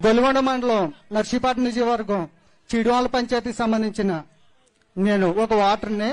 గొల్గొండ మండలం నర్సీపట్నం నియోజకవర్గం చిడివాళ్ళ పంచాయతీకి సంబంధించిన నేను ఒక ఓటర్ని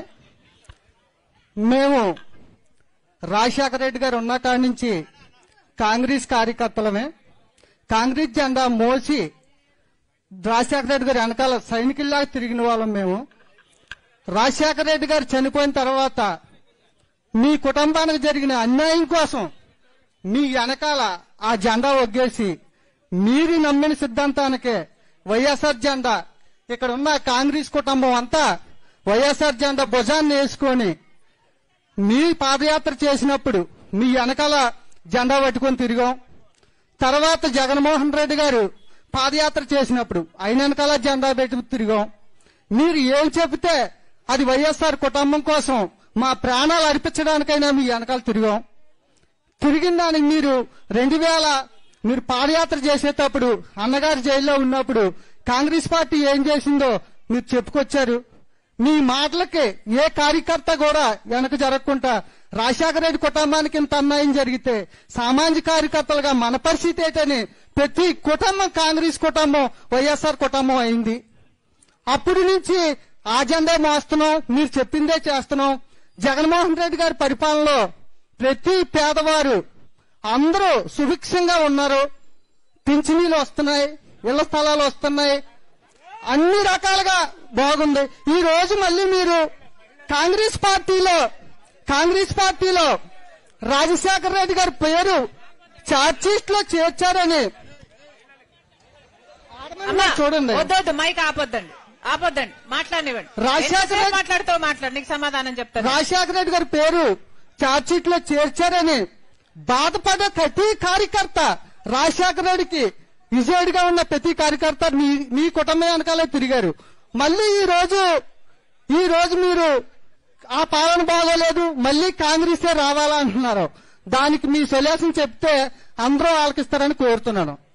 మేము రాజశేఖర రెడ్డి గారు ఉన్న కాడి నుంచి కాంగ్రెస్ కార్యకర్తలమే కాంగ్రెస్ జెండా మోసి రాజశేఖర రెడ్డి గారు వెనకాల సైనికుల్లాగా తిరిగిన వాళ్ళం మేము రాజశేఖర రెడ్డి గారు చనిపోయిన తర్వాత మీ కుటుంబానికి జరిగిన అన్యాయం కోసం మీ వెనకాల ఆ జెండా ఒగ్గేసి మీరు నమ్మిన సిద్ధాంతానికే వైఎస్ఆర్ జెండా ఇక్కడ ఉన్న కాంగ్రెస్ కుటుంబం అంతా వైఎస్ఆర్ జెండా భుజాన్ని వేసుకొని మీ పాదయాత్ర చేసినప్పుడు మీ వెనకాల జెండా పట్టుకొని తిరిగాం తర్వాత జగన్మోహన్ రెడ్డి గారు పాదయాత్ర చేసినప్పుడు ఆయన వెనకాల జెండా పెట్టి తిరిగాం మీరు ఏం చెబితే అది వైఎస్ఆర్ కుటుంబం కోసం మా ప్రాణాలు అర్పించడానికైనా మీ వెనకాల తిరిగాం తిరిగిన దానికి మీరు రెండు వేల మీరు పాదయాత్ర చేసేటప్పుడు అన్నగారు జైల్లో ఉన్నప్పుడు కాంగ్రెస్ పార్టీ ఏం చేసిందో మీరు చెప్పుకొచ్చారు మీ మాటలకి ఏ కార్యకర్త కూడా వెనక జరగకుండా రాజశేఖర రెడ్డి కుటుంబానికి ఇంత అన్యాయం జరిగితే సామాజిక కార్యకర్తలుగా మన పరిస్థితి ఏంటని ప్రతి కుటుంబం కాంగ్రెస్ కుటుంబం వైఎస్ఆర్ కుటుంబం అయింది అప్పటి నుంచి ఆ జెండా మోస్తున్నాం మీరు చెప్పిందే చేస్తున్నాం జగన్మోహన్ రెడ్డి గారి పరిపాలనలో ప్రతి పేదవారు అందరూ సుభిక్షంగా ఉన్నారు పింఛనీలు వస్తున్నాయి ఇళ్ల స్థలాలు వస్తున్నాయి అన్ని రకాలుగా బాగుంది ఈ రోజు మళ్ళీ మీరు కాంగ్రెస్ పార్టీలో కాంగ్రెస్ పార్టీలో రాజశేఖర రెడ్డి గారి పేరు చార్జ్షీట్ లో చేర్చారని అమ్మా, చూడండి వద్దొద్దు మైక్ ఆపొద్దండి ఆపొద్దండి మాట్లాడినివ్వండి రాజశేఖర ఎంతసేపు రెడ్డి- మాట్లాడుతావు మాట్లాడు నీకు సమాధానం చెప్తాను రాజశేఖర రెడ్డి గారి పేరు చార్జ్షీట్ లో చేర్చారని బాధపడే ప్రతి కార్యకర్త రాజశేఖర రెడ్డికి విజయుడిగా ఉన్న ప్రతి కార్యకర్త మీ మీ కుటుంబం వెనకాలే తిరిగారు మళ్ళీ ఈ రోజు ఈ రోజు మీరు ఆ పాలన బాగోలేదు మళ్ళీ కాంగ్రెసే రావాలా అంటున్నారు దానికి మీ సొల్యూషన్ చెప్తే అందరూ ఆలకిస్తారని కోరుతున్నాను